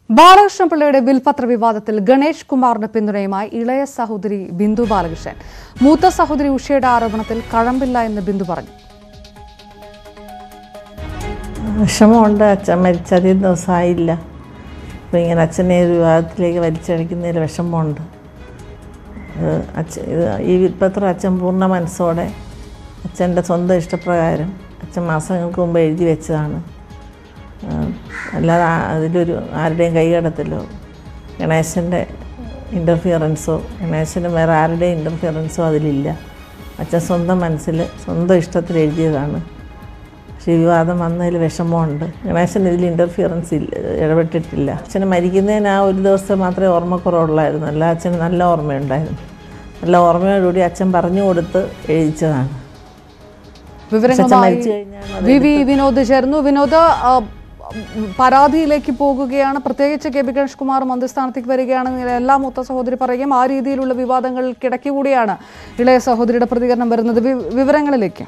ബാലകൃഷ്ണപിള്ളയുടെ വിൽപത്ര വിവാദത്തിൽ ഗണേഷ് കുമാറിന്റെ പിന്തുണയുമായി ഇളയ സഹോദരി ബിന്ദു ബാലകൃഷ്ണൻ മൂത്ത സഹോദരി ഉഷയുടെ ആരോപണത്തിൽ കഴമ്പില്ല എന്ന് ബിന്ദു പറഞ്ഞു വിഷമമുണ്ട് അച്ഛൻ മരിച്ചധികം ദിവസമായില്ല അപ്പോൾ ഇങ്ങനെ അച്ഛനെ ഒരു വിവാഹത്തിലേക്ക് വലിച്ചഴിക്കുന്നതിൽ വിഷമമുണ്ട് ഇത് അച്ഛൻ ഇത് ഈ വിൽപ്പത്രം അച്ഛൻ പൂർണ്ണ മനസ്സോടെ അച്ഛൻ്റെ സ്വന്തം ഇഷ്ടപ്രകാരം അച്ഛൻ മാസങ്ങൾക്ക് മുമ്പ് എഴുതി വെച്ചതാണ് ആ, അല്ലാതെ ആ- അതിലൊരു ആരുടെയും കൈകടത്തലോ ഗണേശൻ്റെ ഇൻ്റർഫിയറൻസോ ഗണേശന് വേറെ ആരുടെയും ഇൻ്റർഫിയറൻസോ അതിലില്ല അച്ഛൻ സ്വന്തം മനസ്സിൽ സ്വന്തം ഇഷ്ടത്തിൽ എഴുതിയതാണ് പക്ഷേ ഈ വിവാദം വന്നതിൽ വിഷമമുണ്ട് ഗണേശൻ ഇതിൽ ഇൻ്റർഫിയറൻസ് ഇല്ല ഇടപെട്ടിട്ടില്ല അച്ഛന് മരിക്കുന്നതിന് ആ ഒരു ദിവസം മാത്രമേ ഓർമ്മക്കുറവുള്ളായിരുന്നു അല്ല അച്ഛന് നല്ല ഓർമ്മയുണ്ടായിരുന്നു നല്ല ഓർമ്മയോടുകൂടി അച്ഛൻ പറഞ്ഞു കൊടുത്ത് എഴുതിച്ചതാണ് വിവരങ്ങളുമായി മരിച്ചു കഴിഞ്ഞാൽ വി വി വിനോദ് ചേർന്നു വിനോദ് ആ, പരാതിയിലേക്ക് പോകുകയാണ് പ്രത്യേകിച്ച് കെ പി ഗണേഷ് കുമാർ മന്ത്രിസ്ഥാനത്തേക്ക് വരികയാണെന്ന് എല്ലാ മൂത്ത സഹോദരി പറയുകയും ആ രീതിയിലുള്ള വിവാദങ്ങൾക്കിടയ്ക്ക് കൂടിയാണ് ഇളയ സഹോദരിയുടെ പ്രതികരണം വരുന്നത് വി- വിവരങ്ങളിലേക്ക്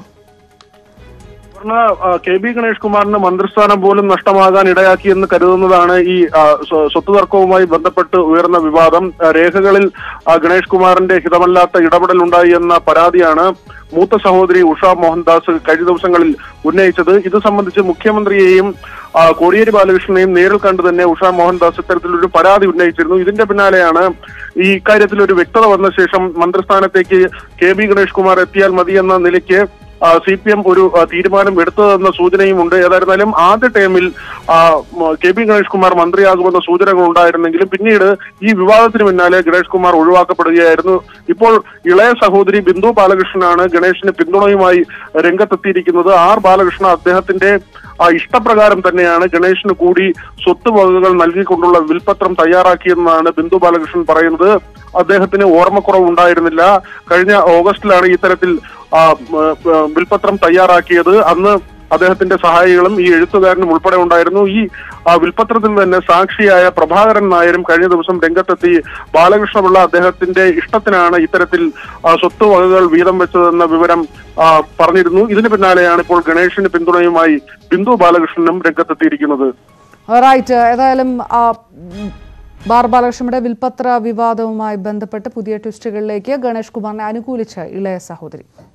പൂർണ്ണ ആ, കെ ബി ഗണേഷ് കുമാറിന് മന്ത്രിസ്ഥാനം പോലും നഷ്ടമാകാൻ ഇടയാക്കിയെന്ന് കരുതുന്നതാണ് ഈ ആ, സ്വ- സ്വത്ത് തർക്കവുമായി ബന്ധപ്പെട്ട് ഉയർന്ന വിവാദം ആ, രേഖകളിൽ ആ, ഗണേഷ് കുമാറിന്റെ ഹിതമല്ലാത്ത ഇടപെടൽ ഉണ്ടായി എന്ന പരാതിയാണ് മൂത്ത സഹോദരി ഉഷ മോഹൻദാസ് കഴിഞ്ഞ ദിവസങ്ങളിൽ ഉന്നയിച്ചത് ഇത് സംബന്ധിച്ച് മുഖ്യമന്ത്രിയെയും ആ, കോടിയേരി ബാലകൃഷ്ണനെയും നേരിൽ കണ്ട് തന്നെ ഉഷ മോഹൻദാസ് ഇത്തരത്തിലൊരു പരാതി ഉന്നയിച്ചിരുന്നു ഇതിന്റെ പിന്നാലെയാണ് ഈ ഇക്കാര്യത്തിൽ ഒരു വ്യക്തത വന്ന ശേഷം മന്ത്രിസ്ഥാനത്തേക്ക് കെ ബി ഗണേഷ് കുമാർ എത്തിയാൽ മതി എന്ന നിലയ്ക്ക് സി പി എം ഒരു ആ, തീരുമാനം എടുത്തതെന്ന സൂചനയുമുണ്ട് ഏതായിരുന്നാലും ആദ്യ ടൈമിൽ ആ, മ, കെ പി ഗണേഷ് കുമാർ മന്ത്രിയാകുമെന്ന സൂചനകൾ ഉണ്ടായിരുന്നെങ്കിലും പിന്നീട് ഈ വിവാദത്തിന് പിന്നാലെ ഗണേഷ് കുമാർ ഒഴിവാക്കപ്പെടുകയായിരുന്നു ഇപ്പോൾ ഇളയ സഹോദരി ബിന്ദു ബാലകൃഷ്ണനാണ് ഗണേഷിന് പിന്തുണയുമായി രംഗത്തെത്തിയിരിക്കുന്നത് ആർ ബാലകൃഷ്ണ അദ്ദേഹത്തിന്റെ ആ ഇഷ്ടപ്രകാരം തന്നെയാണ് ഗണേഷിന് കൂടി സ്വത്ത് വകകൾ നൽകിക്കൊണ്ടുള്ള വിൽപത്രം തയ്യാറാക്കിയെന്നാണ് ബിന്ദു ബാലകൃഷ്ണൻ പറയുന്നത് അദ്ദേഹത്തിന് ഓർമ്മക്കുറവ് ഉണ്ടായിരുന്നില്ല കഴിഞ്ഞ ഓഗസ്റ്റിലാണ് ഇത്തരത്തിൽ ആ, മ, ആ, വിൽപത്രം തയ്യാറാക്കിയത് അന്ന് അദ്ദേഹത്തിന്റെ സഹായികളും ഈ എഴുത്തുകാരനും ഉൾപ്പെടെ ഉണ്ടായിരുന്നു ഈ ആ, വിൽപത്രത്തിൽ തന്നെ സാക്ഷിയായ പ്രഭാകരൻ നായരും കഴിഞ്ഞ ദിവസം രംഗത്തെത്തി ബാലകൃഷ്ണപിള്ള അദ്ദേഹത്തിന്റെ ഇഷ്ടത്തിനാണ് ഇത്തരത്തിൽ ആ, സ്വത്ത് വകകൾ വീതം വെച്ചതെന്ന വിവരം ആ, പറഞ്ഞിരുന്നു ഇതിന് പിന്നാലെയാണ് ഇപ്പോൾ ഗണേഷിന് പിന്തുണയുമായി ബിന്ദു ബാലകൃഷ്ണനും രംഗത്തെത്തിയിരിക്കുന്നത് റൈറ്റ് ഏതായാലും ആ, ഉം, ബാർ ബാലകൃഷ്ണയുടെ വിൽപത്ര വിവാദവുമായി ബന്ധപ്പെട്ട് പുതിയ ട്വിസ്റ്റുകളിലേക്ക് ഗണേഷ് കുമാറിനെ അനുകൂലിച്ച് ഇളയ സഹോദരി